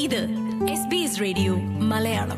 ഇത് S B S radio Malayalam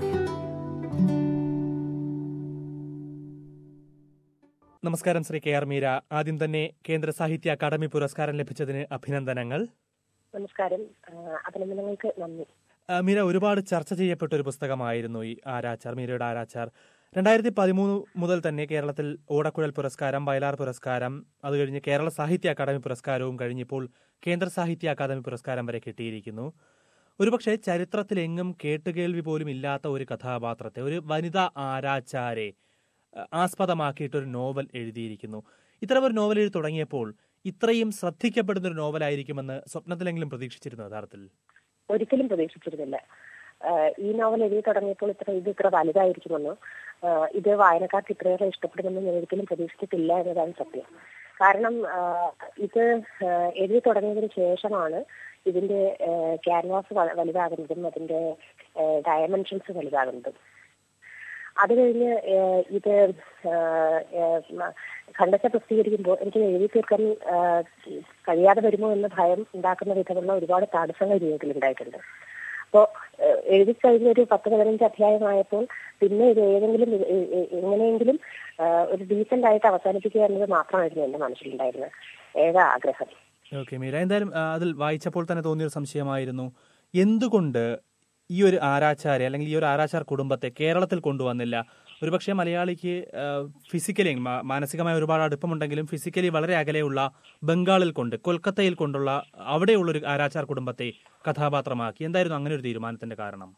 നമസ്കാരം Shri K R Meera ആദ്യം തന്നെ കേന്ദ്ര സാഹിത്യ അക്കാദമി പുരസ്കാരം ലഭിച്ചതിന് അഭിനന്ദനങ്ങൾ നമസ്കാരം ആ, അഭിനന്ദനങ്ങൾക്ക് നന്ദി ആ, മീര ഒരുപാട് ചർച്ച ചെയ്യപ്പെട്ട ഒരു പുസ്തകമായിരുന്നു ഈ ആരാച്ചാർ മീരയുടെ ആരാച്ചാർ രണ്ടായിരത്തി പതിമൂന്ന് മുതൽ തന്നെ കേരളത്തിൽ ഓടക്കുഴൽ പുരസ്കാരം വയലാർ പുരസ്കാരം അത് കഴിഞ്ഞ് കേരള സാഹിത്യ അക്കാദമി പുരസ്കാരവും കഴിഞ്ഞിപ്പോൾ കേന്ദ്ര സാഹിത്യ അക്കാദമി പുരസ്കാരം വരെ കിട്ടിയിരിക്കുന്നു ഒരുപക്ഷെ ചരിത്രത്തിലെങ്ങും കേട്ടുകേൾവി പോലും ഇല്ലാത്ത ഒരു കഥാപാത്രത്തെ ഒരു വനിതാ ആരാച്ചാരെ ആ, ആസ്പദമാക്കിയിട്ടൊരു നോവൽ എഴുതിയിരിക്കുന്നു ഇത്തരം ഒരു നോവൽ എഴുതി തുടങ്ങിയപ്പോൾ ഇത്രയും ശ്രദ്ധിക്കപ്പെടുന്ന ഒരു നോവലായിരിക്കുമെന്ന് സ്വപ്നത്തിലെങ്കിലും പ്രതീക്ഷിച്ചിരുന്നു യഥാർത്ഥത്തിൽ ഒരിക്കലും പ്രതീക്ഷിച്ചിരുന്നില്ല ആ, ഈ നോവൽ എഴുതി തുടങ്ങിയപ്പോൾ ഇത്ര ഇത് ഇത്ര വലുതായിരിക്കുമെന്നോ ആ, ഇത് വായനക്കാർക്ക് ഇത്രയേറെ ഇഷ്ടപ്പെടുമെന്ന് ഞാൻ ഒരിക്കലും പ്രതീക്ഷിച്ചിട്ടില്ല എന്നതാണ് സത്യം കാരണം ആ, ഇത് ആ, എഴുതി തുടങ്ങിയതിന് ശേഷമാണ് ഇതിന്റെ ക്യാൻവാസ് വലുതാകുന്നതും അതിന്റെ ഡയമെൻഷൻസ് വലുതാകുന്നതും അത് കഴിഞ്ഞ് ഏഹ്, ഇത് ഏഹ്, ഏഹ്, മ- ഖണ്ഡത്തെ പ്രസിദ്ധീകരിക്കുമ്പോൾ എനിക്ക് എഴുതി തീർക്കാൻ ഏഹ്, കഴിയാതെ വരുമോ എന്ന ഭയം ഉണ്ടാക്കുന്ന വിധമുള്ള ഒരുപാട് തടസ്സങ്ങൾ ജീവിതത്തിൽ ഉണ്ടായിട്ടുണ്ട് അപ്പോ ഏഹ്, എഴുതി കഴിഞ്ഞ ഒരു പത്ത് പതിനഞ്ച് അധ്യായമായപ്പോൾ പിന്നെ ഇത് ഏതെങ്കിലും എ- എ- എ- എങ്ങനെയെങ്കിലും ഏഹ്, ഒരു ഡീസന്റ് ആയിട്ട് അവസാനിപ്പിക്കുക എന്നത് മാത്രമായിരുന്നു എന്റെ മനസ്സിലുണ്ടായിരുന്നത് ഏക ആഗ്രഹം ഓക്കെ മീര എന്തായാലും ആ, അതിൽ വായിച്ചപ്പോൾ തന്നെ തോന്നിയൊരു സംശയമായിരുന്നു എന്തുകൊണ്ട് ഈ ഒരു ആരാച്ചാരെ അല്ലെങ്കിൽ ഈ ഒരു ആരാച്ചാർ കുടുംബത്തെ കേരളത്തിൽ കൊണ്ടുവന്നില്ല ഒരുപക്ഷെ മലയാളിക്ക് ഫിസിക്കലി മാനസികമായ ഒരുപാട് അടുപ്പമുണ്ടെങ്കിലും ഫിസിക്കലി വളരെ അകലെയുള്ള ബംഗാളിൽ കൊണ്ട് കൊൽക്കത്തയിൽ കൊണ്ടുള്ള അവിടെയുള്ള ഒരു ആരാച്ചാർ കുടുംബത്തെ കഥാപാത്രമാക്കി എന്തായിരുന്നു അങ്ങനെ ഒരു തീരുമാനത്തിന്റെ കാരണം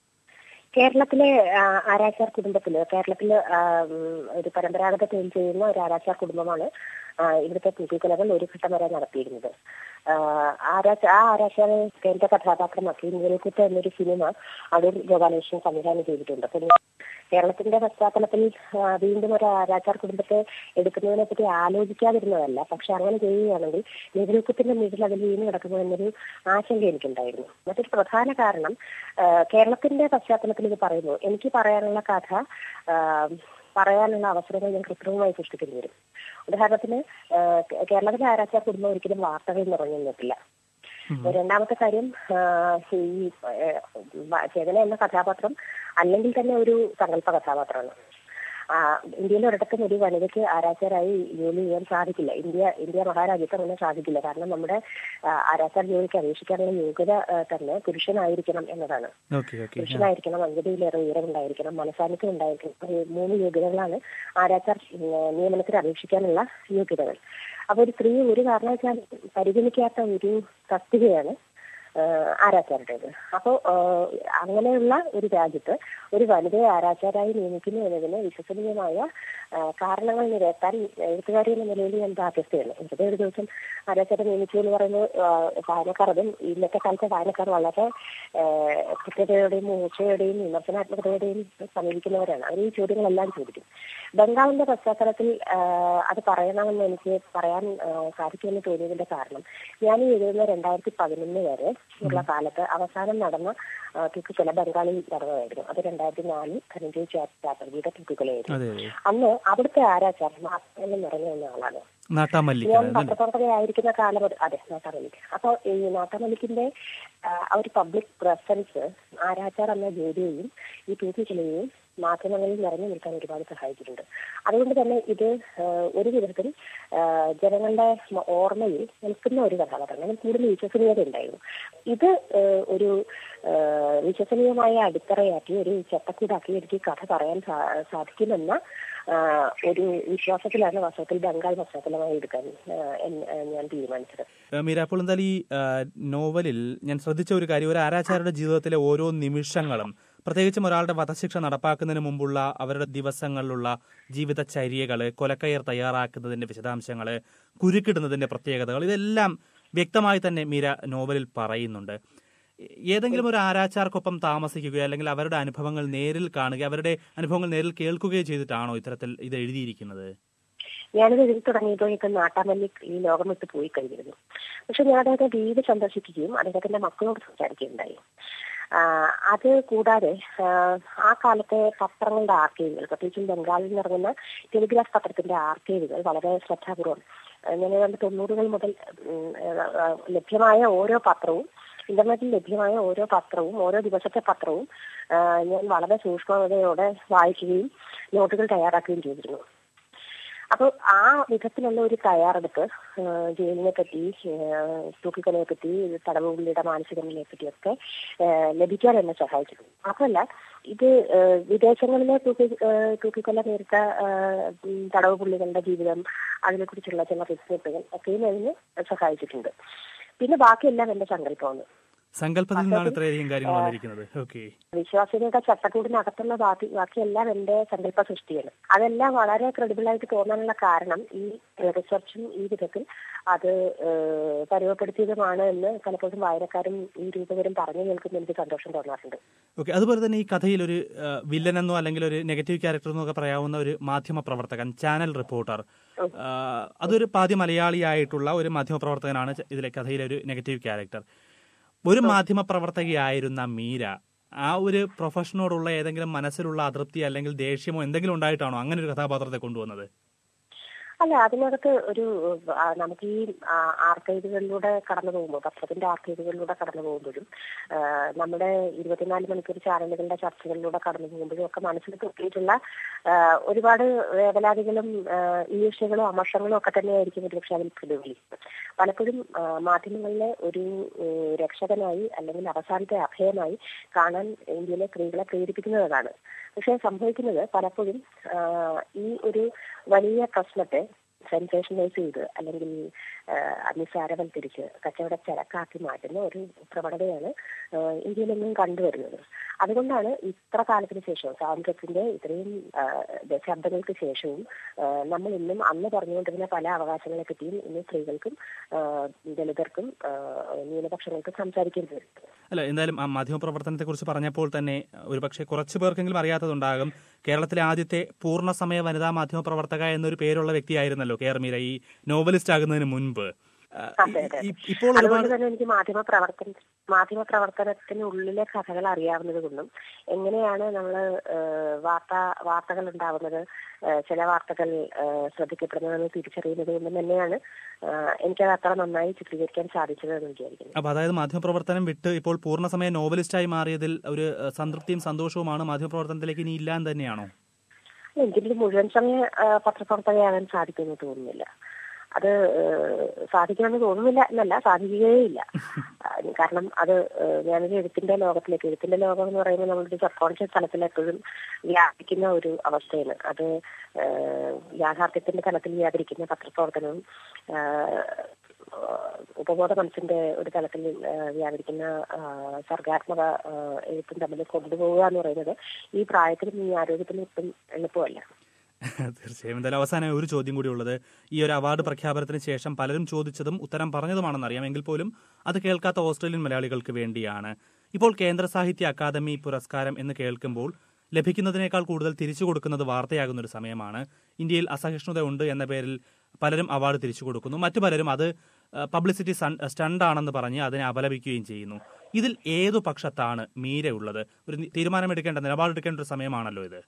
കേരളത്തിലെ ആ, ആരാച്ചാർ കുടുംബത്തില് കേരളത്തില് ആ, ഉം, ഒരു പരമ്പരാഗത തൊഴിൽ ചെയ്യുന്ന ഒരു ആരാച്ചാർ കുടുംബമാണ് ആ, ഇവിടുത്തെ തൂക്കിക്കൊലകൾ ഒരു ഘട്ടം വരെ നടത്തിയിരുന്നത് ആ, ആരാച്ച ആ ആരാച്ചാർ കേന്ദ്ര കഥാപാത്രമാക്കി നീലക്കുത്ത് എന്നൊരു സിനിമ അടൂർ ഗോപാലകൃഷ്ണൻ സംവിധാനം ചെയ്തിട്ടുണ്ട് അപ്പൊ ഞാൻ കേരളത്തിന്റെ പശ്ചാത്തലത്തിൽ ആ, വീണ്ടും ഒരു ആരാച്ചാർ കുടുംബത്തെ എടുക്കുന്നതിനെ പറ്റി ആലോചിക്കാതിരുന്നതല്ല പക്ഷെ അങ്ങനെ ചെയ്യുകയാണെങ്കിൽ നീലക്കുത്തിന്റെ വീട്ടിൽ അതിൽ വീണ് കിടക്കുമോ എന്നൊരു ആശങ്ക എനിക്കുണ്ടായിരുന്നു മറ്റൊരു പ്രധാന കാരണം ആ, കേരളത്തിന്റെ പശ്ചാത്തലത്തിൽ ഇത് പറയുന്നു എനിക്ക് പറയാനുള്ള കഥ ആ, പറയാനുള്ള അവസരങ്ങൾ ഞാൻ കൃത്രിമമായി സൃഷ്ടിക്കേണ്ടി വരും ഉദാഹരണത്തിന് ആ, കേ- കേരളത്തിലെ ആരാച്ചാർ കുടുംബം ഒരിക്കലും വാർത്തകൾ നിറഞ്ഞു നിന്നിട്ടില്ല രണ്ടാമത്തെ കാര്യം ആ, ഈ ഏ, വ- ചേതന എന്ന കഥാപാത്രം അല്ലെങ്കിൽ തന്നെ ഒരു സങ്കല്പ കഥാപാത്രമാണ് ആ, ഇന്ത്യയിൽ ഒരിടത്തും ഒരു വനിതയ്ക്ക് ആരാച്ചാരായി ജോലി ചെയ്യാൻ സാധിക്കില്ല ഇന്ത്യ ഇന്ത്യ മഹാരാജ്യത്ത് അങ്ങനെ സാധിക്കില്ല കാരണം നമ്മുടെ ആ, ആരാച്ചാർ ജോലിക്ക് അപേക്ഷിക്കാനുള്ള യോഗ്യത ആ, തന്നെ പുരുഷനായിരിക്കണം എന്നതാണ് ഓക്കെ ഓക്കെ പുരുഷനായിരിക്കണം അഞ്ചടിയിലേറെ ഉയരമുണ്ടായിരിക്കണം മനസാന്നിധ്യം ഉണ്ടായിരിക്കണം ഈ മൂന്ന് യോഗ്യതകളാണ് ആരാച്ചാർ ഉം, നിയമനത്തിന് അപേക്ഷിക്കാനുള്ള യോഗ്യതകൾ അപ്പൊ ഒരു സ്ത്രീ ഒരു കാരണവശാൽ പരിഗണിക്കാത്ത ഒരു തസ്തികയാണ് ആഹ് ആരാച്ചാരുടേത് അപ്പോ ആഹ് അങ്ങനെയുള്ള ഒരു രാജ്യത്ത് ഒരു വനിതയെ ആരാച്ചാരായി നിയമിക്കുന്നു എന്നതിന് വിശ്വസനീയമായ ആഹ് കാരണങ്ങൾ നിരത്താൻ എഴുത്തുകാരി എന്ന നിലയിൽ ഞാൻ ബാധ്യസ്ഥയാണ് വെറുതെ ഒരു ദിവസം ആരാച്ചാരെ നിയമിച്ചു എന്ന് പറയുന്നത് ആഹ് വായനക്കാർ അതും ഇന്നത്തെ കാലത്തെ വായനക്കാർ വളരെ ആഹ് കൃത്യതയോടെയും മൂർച്ചയോടെയും വിമർശനാത്മകതയോടെയും സമീപിക്കുന്നവരാണ് അവർ ഈ ചോദ്യങ്ങളെല്ലാം ചോദിക്കും ബംഗാളിന്റെ പശ്ചാത്തലത്തിൽ ആഹ് അത് പറയണമെന്ന് എനിക്ക് പറയാൻ ആഹ് സാധിക്കുമെന്ന് തോന്നിയതിന്റെ കാരണം ഞാൻ ഈ എഴുതുന്ന രണ്ടായിരത്തി പതിനൊന്ന് വരെ ഉള്ള കാലത്ത് അവസാനം നടന്ന ആഹ് തൂക്കിക്കൊല ബംഗാളിൽ നടന്നതായിരുന്നു അത് രണ്ടായിരത്തി നാലിൽ ധനഞ്ജയ് ചാറ്റർജിയുടെ തൂക്കിക്കൊലയായിരുന്നു അതെ അതെ അന്ന് അവിടുത്തെ ആരാച്ചാർ എന്ന് നിറഞ്ഞ ഒന്ന ആളാണ് നാട്ടാമല്ലിക്ക് ഞാൻ അല്ലേ പത്രപ്രവർത്തകയായിരിക്കുന്ന കാലം മുതൽ- അതെ നാട്ടാമലിക്ക് അപ്പൊ ഈ നാട്ടാമലിക്കിന്റെ ആ, ആ ഒരു പബ്ലിക് പ്രസൻസ് ആരാച്ചാർ എന്ന ജോലിയെയും ഈ തൂക്കിക്കൊലയെയും മാധ്യമങ്ങളിൽ നിറഞ്ഞു നിൽക്കാൻ ഒരുപാട് സഹായിച്ചിട്ടുണ്ട് അതുകൊണ്ട് തന്നെ ഇത് ആ, ഒരു വിധത്തിൽ ആ, ജനങ്ങളുടെ മ- ഓർമ്മയിൽ നിൽക്കുന്ന ഒരു കഥാപാത്രമാണ് അതിന് കൂടുതൽ വിശ്വസനീയത ഉണ്ടായിരുന്നു ഇത് ആ, ഒരു ആ, വിശ്വസനീയമായ അടിത്തറയാക്കി ഒരു ചട്ടക്കൂടാക്കി എനിക്ക് കഥ പറയാൻ സാ- സാധിക്കുമെന്ന ആ, ഒരു വിശ്വാസത്തിലാണ് വാസ്തവത്തിൽ ബംഗാൾ പശ്ചാത്തലമായി എടുക്കാൻ ആ, എൻ- ആ, ഞാൻ തീരുമാനിച്ചത് ഏഹ് മീര അപ്പോൾ എന്തായാലും ഈ ഏഹ്, നോവലിൽ ഞാൻ ശ്രദ്ധിച്ച ഒരു കാര്യം ഒരു ആരാച്ചാരുടെ ജീവിതത്തിലെ ഓരോ നിമിഷങ്ങളും പ്രത്യേകിച്ചും ഒരാളുടെ വധശിക്ഷ നടപ്പാക്കുന്നതിന് മുമ്പുള്ള അവരുടെ ദിവസങ്ങളിലുള്ള ജീവിതചര്യകള് കൊലക്കയർ തയ്യാറാക്കുന്നതിന്റെ വിശദാംശങ്ങള് കുരുക്കിടുന്നതിന്റെ പ്രത്യേകതകൾ ഇതെല്ലാം വ്യക്തമായി തന്നെ മീര നോവലിൽ പറയുന്നുണ്ട് ഏതെങ്കിലും ഒരു ആരാച്ചാർക്കൊപ്പം താമസിക്കുകയോ അല്ലെങ്കിൽ അവരുടെ അനുഭവങ്ങൾ നേരിൽ കാണുക അവരുടെ അനുഭവങ്ങൾ നേരിൽ കേൾക്കുകയോ ചെയ്തിട്ടാണോ ഇത്തരത്തിൽ ഇത് എഴുതിയിരിക്കുന്നത് ഞാനിത് എഴുതി തുടങ്ങിയപ്പോഴേക്കും നാട്ടാമല്ലി ഈ ലോകം വിട്ട് പോയി കഴിഞ്ഞിരുന്നു പക്ഷെ ഞാൻ അദ്ദേഹത്തെ വീട് സന്ദർശിക്കുകയും അദ്ദേഹത്തിന്റെ മക്കളോട് സംസാരിക്കുകയുണ്ടായി ആ, അത് കൂടാതെ ആ, ആ കാലത്തെ പത്രങ്ങളുടെ ആർക്കൈവുകൾ പ്രത്യേകിച്ചും ബംഗാളിൽ നിറങ്ങുന്ന ടെലിഗ്രാഫ് പത്രത്തിന്റെ ആർക്കൈവുകൾ വളരെ ശ്രദ്ധാപൂർവം ആ, ഞാൻ ഏതാണ്ട് തൊണ്ണൂറുകൾ മുതൽ ഉം, ആ, ആ, ലഭ്യമായ ഓരോ പത്രവും ഇന്റർനെറ്റിൽ ലഭ്യമായ ഓരോ പത്രവും ഓരോ ദിവസത്തെ പത്രവും ആ, ഞാൻ വളരെ സൂക്ഷ്മതയോടെ വായിക്കുകയും നോട്ടുകൾ തയ്യാറാക്കുകയും ചെയ്തിരുന്നു അപ്പോൾ ആ വിധത്തിലുള്ള ഒരു തയ്യാറെടുപ്പ് ആ, ജയിലിനെ പറ്റി ആ, തൂക്കിക്കൊലയെ പറ്റി തടവുപുള്ളിയുടെ മാനസിക നിലയെ പറ്റിയൊക്കെ ആ, ലഭിക്കാൻ എന്നെ സഹായിച്ചിട്ടുണ്ട് മാത്രമല്ല ഇത് ആ, വിദേശങ്ങളിലെ തൂക്കി ആ, തൂക്കിക്കൊല നേരിട്ട ആ, ഉം, തടവുപുള്ളികളുടെ ജീവിതം അതിനെക്കുറിച്ചുള്ള ചില റിപ്പോർട്ടുകൾ ഒക്കെയും അതിന് സഹായിച്ചിട്ടുണ്ട് പിന്നെ ബാക്കിയെല്ലാം എന്റെ സങ്കല്പമാണ് സങ്കല്പത്തിൽ നിന്നാണ് ഇത്രയധികം കാര്യങ്ങൾ വന്നിരിക്കുന്നത് ഓക്കെ വിശ്വാസികളുടെ ചട്ടക്കൂടിനകത്തുള്ള ബാക്കി ബാക്കിയെല്ലാം എന്റെ സങ്കല്പ സൃഷ്ടിയാണ് അതെല്ലാം വളരെ ക്രെഡിബിൾ ആയിട്ട് തോന്നാനുള്ള കാരണം ഈ റിസർച്ചും ഈ വിധത്തിൽ അത് ഏഹ്, പരുവപ്പെടുത്തിയതുമാണ് എന്ന് പലപ്പോഴും വായനക്കാരും ഈ രൂപകരും പറഞ്ഞു കേൾക്കുമ്പോൾ എനിക്ക് സന്തോഷം തോന്നാറുണ്ട് ഓക്കെ അതുപോലെ തന്നെ ഈ കഥയിൽ ഒരു വില്ലൻ എന്നോ അല്ലെങ്കിൽ ഒരു നെഗറ്റീവ് ക്യാരക്ടർ എന്നോ ഒക്കെ പറയാവുന്ന ഒരു മാധ്യമ പ്രവർത്തകൻ ചാനൽ റിപ്പോർട്ടർ ആ, അതൊരു പാതി മലയാളിയായിട്ടുള്ള ഒരു മാധ്യമ പ്രവർത്തകനാണ് ച- ഇതിലെ കഥയിലെ ഒരു നെഗറ്റീവ് ക്യാരക്ടർ ഒരു മാധ്യമ പ്രവർത്തകയായിരുന്ന മീര ആ ഒരു പ്രൊഫഷനോടുള്ള ഏതെങ്കിലും മനസ്സിലുള്ള അതൃപ്തി അല്ലെങ്കിൽ ദേഷ്യമോ എന്തെങ്കിലും ഉണ്ടായിട്ടാണോ അങ്ങനെ ഒരു കഥാപാത്രത്തെ കൊണ്ടുവന്നത് അല്ല അതിനകത്ത് ഒരു ആ, നമുക്ക് ഈ ആ, ആർക്കൈവുകളിലൂടെ കടന്നു പോകുമ്പോൾ പത്രത്തിന്റെ ആർക്കൈവുകളിലൂടെ കടന്നു പോകുമ്പോഴും ആ, നമ്മുടെ ഇരുപത്തിനാല് മണിക്കൂർ ചാനലുകളുടെ ചർച്ചകളിലൂടെ കടന്നു പോകുമ്പോഴും ഒക്കെ മനസ്സിൽ കിട്ടിയിട്ടുള്ള ആ, ഒരുപാട് വേവലാതികളും ആ, ഈർഷ്യകളും അമർഷങ്ങളും ഒക്കെ തന്നെയായിരിക്കും ഒരുപക്ഷെ അതിൽ പ്രതിഫലിക്കുന്നത് പലപ്പോഴും ആ, മാധ്യമങ്ങളിലെ ഒരു ഏഹ്, രക്ഷകനായി അല്ലെങ്കിൽ അവസാനത്തെ അഭയമായി കാണാൻ ഇന്ത്യയിലെ സ്ത്രീകളെ പ്രേരിപ്പിക്കുന്നതാണ് പക്ഷെ സംഭവിക്കുന്നത് പലപ്പോഴും ആ, ഈ ഒരു വലിയ പ്രശ്നത്തെ സെൻസേഷനൈസ് ചെയ്ത് അല്ലെങ്കിൽ ആ, നിസ്സാരവൽക്കരിച്ച് കച്ചവട ചരക്കാക്കി മാറ്റുന്ന ഒരു പ്രവണതയാണ് ആ, ഇന്ത്യയിലെങ്ങും കണ്ടുവരുന്നത് അതുകൊണ്ടാണ് ഇത്ര കാലത്തിന് ശേഷവും സ്വാതന്ത്ര്യത്തിന്റെ ഇത്രയും ആ, ദശാബ്ദങ്ങൾക്ക് ശേഷവും ആ, നമ്മൾ ഇന്നും അന്ന് പറഞ്ഞുകൊണ്ടിരുന്ന പല അവകാശങ്ങളെ പറ്റിയും ഇന്ന് സ്ത്രീകൾക്കും ആ, ദളിതർക്കും ആ, ന്യൂനപക്ഷങ്ങൾക്കും സംസാരിക്കേണ്ടി വരുന്നത് അല്ല എന്തായാലും ആ മാധ്യമ പ്രവർത്തനത്തെ കുറിച്ച് പറഞ്ഞപ്പോൾ തന്നെ ഒരുപക്ഷെ കുറച്ചു പേർക്കെങ്കിലും അറിയാത്തതുണ്ടാകും കേരളത്തിലെ ആദ്യത്തെ പൂർണ്ണസമയ വനിതാ മാധ്യമ പ്രവർത്തക എന്നൊരു പേരുള്ള വ്യക്തിയായിരുന്നല്ലോ കെ ആർ മീര ഈ നോവലിസ്റ്റ് ആകുന്നതിന് മുൻപ് ആ, അതെ, അതെ. ഈ- ഇപ്പോൾ അതുകൊണ്ട് ഒരുപാട് തന്നെ എനിക്ക് മാധ്യമ പ്രവർത്തന മാധ്യമ പ്രവർത്തനത്തിനുള്ളിലെ കഥകൾ അറിയാവുന്നത് കൊണ്ടും എങ്ങനെയാണ് നമ്മൾ വാർത്ത വാർത്തകൾ ഉണ്ടാവുന്നത് ഏഹ് ചില വാർത്തകൾ ഏഹ് ശ്രദ്ധിക്കപ്പെടുന്നതെന്ന് തിരിച്ചറിയുന്നത് കൊണ്ടും തന്നെയാണ് ഏഹ് എനിക്കത് അത്ര നന്നായി ചിത്രീകരിക്കാൻ സാധിച്ചത് എന്ന് വിചാരിക്കുന്നു അപ്പൊ അതായത് മാധ്യമപ്രവർത്തനം വിട്ട് ഇപ്പോൾ പൂർണ്ണസമയ നോവലിസ്റ്റായി മാറിയതിൽ ഒരു ഏഹ്, സംതൃപ്തിയും സന്തോഷവുമാണ് മാധ്യമപ്രവർത്തനത്തിലേക്ക് ഇനി ഇല്ലാന്ന് തന്നെയാണോ എനിക്കിതിൽ മുഴുവൻ സമയ ഏഹ് പത്രപ്രവർത്തകയാകാൻ സാധിക്കുമെന്ന് തോന്നുന്നില്ല അത് ഏഹ് സാധിക്കുമെന്ന് തോന്നുന്നില്ല എന്നല്ല സാധിക്കുകയേയില്ല ആ, കാരണം അത് ഏഹ് ഞാനൊരു എഴുത്തിന്റെ ലോകത്തിലേക്ക് എഴുത്തിന്റെ ലോകം എന്ന് പറയുമ്പോൾ നമ്മുടെ സബ് കോൺഷ്യസ് തലത്തിൽ എപ്പോഴും വ്യാപിക്കുന്ന ഒരു അവസ്ഥയാണ് അത് ഏഹ് യാഥാർത്ഥ്യത്തിന്റെ തലത്തിൽ വ്യാപരിക്കുന്ന പത്രപ്രവർത്തനവും ഏഹ് ഉപബോധ മനസ്സിന്റെ ഒരു തലത്തിൽ ഏഹ് വ്യാപരിക്കുന്ന ആഹ് സർഗാത്മക ആഹ് എഴുത്തും തമ്മിൽ കൊണ്ടുപോവുക എന്ന് പറയുന്നത് ഈ പ്രായത്തിലും ഈ ആരോഗ്യത്തിലും ഒട്ടും എളുപ്പമല്ല തീർച്ചയായും എന്തായാലും അവസാനം ഒരു ചോദ്യം കൂടി ഉള്ളത് ഈ ഒരു അവാർഡ് പ്രഖ്യാപനത്തിന് ശേഷം പലരും ചോദിച്ചതും ഉത്തരം പറഞ്ഞതുമാണെന്ന് അറിയാം എങ്കിൽ പോലും അത് കേൾക്കാത്ത ഓസ്ട്രേലിയൻ മലയാളികൾക്ക് വേണ്ടിയാണ് ഇപ്പോൾ കേന്ദ്ര സാഹിത്യ അക്കാദമി പുരസ്കാരം എന്ന് കേൾക്കുമ്പോൾ ലഭിക്കുന്നതിനേക്കാൾ കൂടുതൽ തിരിച്ചു കൊടുക്കുന്നത് വാർത്തയാകുന്ന ഒരു സമയമാണ് ഇന്ത്യയിൽ അസഹിഷ്ണുത ഉണ്ട് എന്ന പേരിൽ പലരും അവാർഡ് തിരിച്ചു കൊടുക്കുന്നു മറ്റു പലരും അത് പബ്ലിസിറ്റി സ്റ്റണ്ട് ആണെന്ന് പറഞ്ഞ് അതിനെ അപലപിക്കുകയും ചെയ്യുന്നു ഇതിൽ ഏതു പക്ഷത്താണ് മീര ഉള്ളത് ഒരു നി- തീരുമാനമെടുക്കേണ്ട നിലപാടെടുക്കേണ്ട ഒരു സമയമാണല്ലോ ഇത്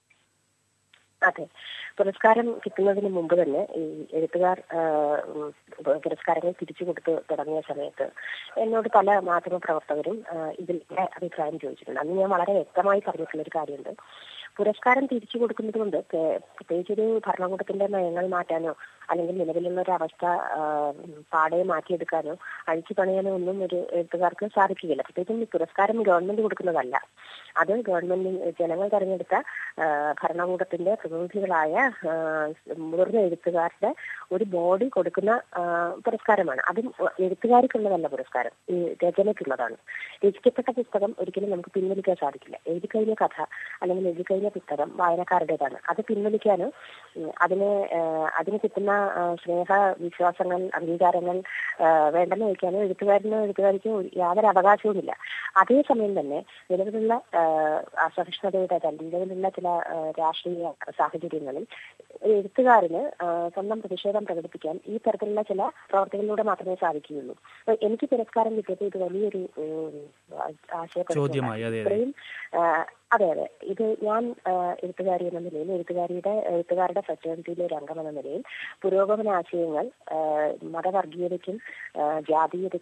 അതെ പുരസ്കാരം കിട്ടുന്നതിന് മുമ്പ് തന്നെ ഈ എഴുത്തുകാർ ആ, ഉം, പുരസ്കാരങ്ങൾ തിരിച്ചു കൊടുത്ത് തുടങ്ങിയ സമയത്ത് എന്നോട് പല മാധ്യമ പ്രവർത്തകരും ആ, ഇതിന്റെ അഭിപ്രായം ചോദിച്ചിട്ടുണ്ട് അന്ന് ഞാൻ വളരെ വ്യക്തമായി പറഞ്ഞിട്ടുള്ള ഒരു കാര്യമുണ്ട് പുരസ്കാരം തിരിച്ചു കൊടുക്കുന്നത് കൊണ്ട് കേ- പ്രത്യേകിച്ച് ഒരു ഭരണകൂടത്തിന്റെ നയങ്ങൾ മാറ്റാനോ അല്ലെങ്കിൽ നിലവിലുള്ള ഒരു അവസ്ഥ ആ, പാടെ മാറ്റിയെടുക്കാനോ അഴിച്ചു പണിയാനോ ഒന്നും ഒരു എഴുത്തുകാർക്ക് സാധിക്കുകയില്ല പ്രത്യേകിച്ചും ഈ പുരസ്കാരം ഗവൺമെന്റ് കൊടുക്കുന്നതല്ല അത് ഗവൺമെന്റ് ജനങ്ങൾ തെരഞ്ഞെടുത്ത ആ, ഭരണകൂടത്തിന്റെ പ്രതിനിധികളായ ആ, മുതിർന്ന എഴുത്തുകാരുടെ ഒരു ബോഡി കൊടുക്കുന്ന ആ, പുരസ്കാരമാണ് അതും എഴുത്തുകാർക്കുള്ളതല്ല പുരസ്കാരം ഈ രചനയ്ക്കുള്ളതാണ് രചിക്കപ്പെട്ട പുസ്തകം ഒരിക്കലും നമുക്ക് പിൻവലിക്കാൻ സാധിക്കില്ല എഴുതി കഴിഞ്ഞ കഥ അല്ലെങ്കിൽ എഴുതി കഴിഞ്ഞ പുസ്തകം വായനക്കാരുടേതാണ് അത് പിൻവലിക്കാനോ ഉം, അതിനെ ആ, അതിന് കിട്ടുന്ന ആ, സ്നേഹ വിശ്വാസങ്ങൾ അംഗീകാരങ്ങൾ ആ, വേണ്ടെന്ന് വയ്ക്കാനോ എഴുത്തുകാരനോ എഴുത്തുകാരിക്കോ ഒരു- യാതൊരു അവകാശവുമില്ല അതേസമയം തന്നെ നിലവിലുള്ള ആ, അസഹിഷ്ണുതയുടെ അല്ലെങ്കിൽ നിലവിലുള്ള ചില ആ, രാഷ്ട്രീയ സാഹചര്യങ്ങളിൽ ഒരു എഴുത്തുകാരന് ആ, സ്വന്തം പ്രതിഷേധം പ്രകടിപ്പിക്കാൻ ഈ തരത്തിലുള്ള ചില പ്രവർത്തികളിലൂടെ മാത്രമേ സാധിക്കുകയുള്ളൂ അപ്പൊ എനിക്ക് പുരസ്കാരം കിട്ടിയത് ഇത് വലിയൊരു ഉം, ആശയക്കുഴപ്പമാണ്. ചോദ്യമായി, അതെ, അതെ. ഇത്രയും ആ, അതെ അതെ ഇത് ഞാൻ ആ, എഴുത്തുകാരി എന്ന നിലയിൽ എഴുത്തുകാരിയുടെ എഴുത്തുകാരുടെ ഫ്രറ്റേണിറ്റിയിലെ ഒരു അംഗം എന്ന നിലയിൽ പുരോഗമന ആശയങ്ങൾ ആ, മതവർഗീയതയ്ക്കും ആ, ജാതീയതയ്ക്കും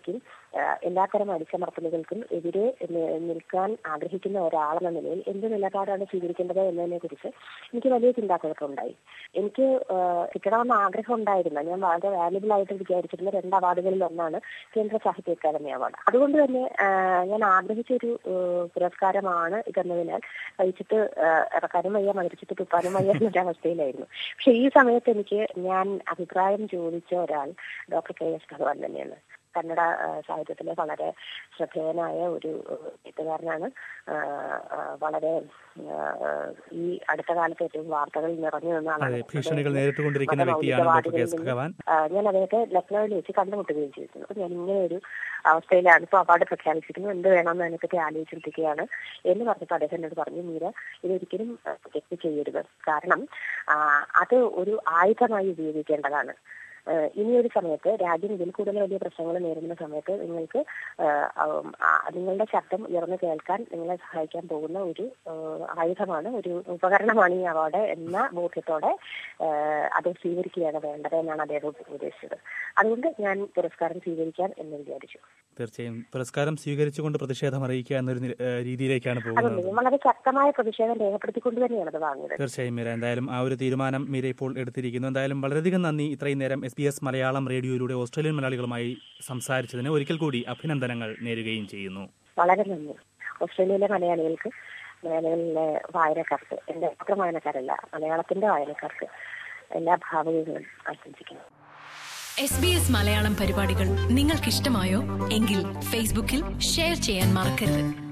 ആ, എല്ലാത്തരം അടിച്ചമർത്തലുകൾക്കും എതിരെ നി- നിൽക്കാൻ ആഗ്രഹിക്കുന്ന ഒരാളെന്ന നിലയിൽ എന്ത് നിലപാടാണ് സ്വീകരിക്കേണ്ടത് എന്നതിനെ കുറിച്ച് എനിക്ക് വലിയ ചിന്താക്കുഴപ്പം ഉണ്ടായി എനിക്ക് ആ, കിട്ടണമെന്ന് ആഗ്രഹം ഉണ്ടായിരുന്ന ഞാൻ വളരെ വാല്യുബിൾ ആയിട്ട് വിചാരിച്ചിരുന്ന രണ്ട് അവാർഡുകളിൽ ഒന്നാണ് കേന്ദ്ര സാഹിത്യ അക്കാദമി അവാർഡ് അതുകൊണ്ട് തന്നെ ആ, ഞാൻ ആഗ്രഹിച്ച ഒരു ആ, പുരസ്കാരമാണ് ഇതെന്നതിനാൽ കഴിച്ചിട്ട് ആ, ഇറക്കാനും വയ്യ മകരിച്ചിട്ട് തുപ്പാനും വയ്യ എന്നൊരു അവസ്ഥയിലായിരുന്നു പക്ഷെ ഈ സമയത്ത് എനിക്ക് ഞാൻ അഭിപ്രായം ചോദിച്ച ഒരാൾ ഡോക്ടർ കെ എസ് ഭഗവാൻ തന്നെയാണ് കന്നഡ ആ, സാഹിത്യത്തിലെ വളരെ ശ്രദ്ധേയനായ ഒരു ആ, എഴുത്തുകാരനാണ് ആ, ആ, വളരെ ആ, ആ, ഈ അടുത്ത കാലത്ത് ഏറ്റവും വാർത്തകൾ നിറഞ്ഞു നിന്ന അതെ ആളാണ് ഭീഷണികൾ നേരിട്ടുകൊണ്ടിരിക്കുന്ന വ്യക്തിയാണ് ഡോക്ടർ കെ എസ് ഭഗവാൻ ആ, ഞാൻ അദ്ദേഹത്തെ ലക്നൌവിൽ വെച്ച് കണ്ടുമുട്ടുകയും ചെയ്തിരുന്നു അപ്പൊ ഞാൻ ഇങ്ങനെ ഒരു അവസ്ഥയിലാണ് ഇപ്പൊ അവാർഡ് പ്രഖ്യാപിച്ചിരിക്കുന്നു എന്ത് വേണമെന്ന് അതിനെപ്പറ്റി ആലോചിച്ചിരിക്കുകയാണ് എന്ന് പറഞ്ഞപ്പോൾ അദ്ദേഹം എന്നോട് പറഞ്ഞു മീര ഇതൊരിക്കലും തെറ്റ് ചെയ്യരുത് കാരണം ആ, അത് ഒരു ആയുധമായി ഉപയോഗിക്കേണ്ടതാണ് ആ, ഇനിയൊരു സമയത്ത് രാജ്യം ഇതിൽ കൂടുതൽ വലിയ പ്രശ്നങ്ങൾ നേരിടുന്ന സമയത്ത് നിങ്ങൾക്ക് ആ, ഉം, ആ, നിങ്ങളുടെ ശബ്ദം ഉയർന്നു കേൾക്കാൻ നിങ്ങളെ സഹായിക്കാൻ പോകുന്ന ഒരു ആ, ആയുധമാണ് ഒരു ഉപകരണമാണ് ഈ അവാർഡ് എന്ന ബോധ്യത്തോടെ ആ, അത് സ്വീകരിക്കുകയാണ് വേണ്ടത് എന്നാണ് അദ്ദേഹം ഉപദേശിച്ചത് അതുകൊണ്ട് ഞാൻ പുരസ്കാരം സ്വീകരിക്കാം എന്ന് വിചാരിച്ചു തീർച്ചയായും പുരസ്കാരം സ്വീകരിച്ചുകൊണ്ട് പ്രതിഷേധം അറിയിക്കുക എന്നൊരു നി- ഏഹ് രീതിയിലേക്കാണ് പോകുന്നത് അതുകൊണ്ട് വളരെ ശക്തമായ പ്രതിഷേധം രേഖപ്പെടുത്തിക്കൊണ്ട് തന്നെയാണ് അത് വാങ്ങിയത് തീർച്ചയായും മീര എന്തായാലും ആ ഒരു തീരുമാനം മീര ഇപ്പോൾ എടുത്തിരിക്കുന്നു എന്തായാലും വളരെയധികം നന്ദി ഇത്രയും നേരം എസ് ബി എസ് മലയാളം റേഡിയോയിലൂടെ ഓസ്ട്രേലിയൻ മലയാളികളുമായി സംസാരിച്ചതിന് ഒരിക്കൽ കൂടി അഭിനന്ദനങ്ങൾ നേരുകയും ചെയ്യുന്നു വളരെ നന്ദി ഓസ്ട്രേലിയയിലെ മലയാളികൾക്ക് മലയാളികളിലെ വായനക്കാർക്ക് എന്റെ മാത്രം വായനക്കാരല്ല മലയാളത്തിന്റെ വായനക്കാർക്ക് എല്ലാ ഭാവങ്ങളും ആശംസിക്കുന്നു എസ് ബി എസ് മലയാളം പരിപാടികൾ നിങ്ങൾക്കിഷ്ടമായോ എങ്കിൽ ഫേസ്ബുക്കിൽ ഷെയർ ചെയ്യാൻ മറക്കരുത്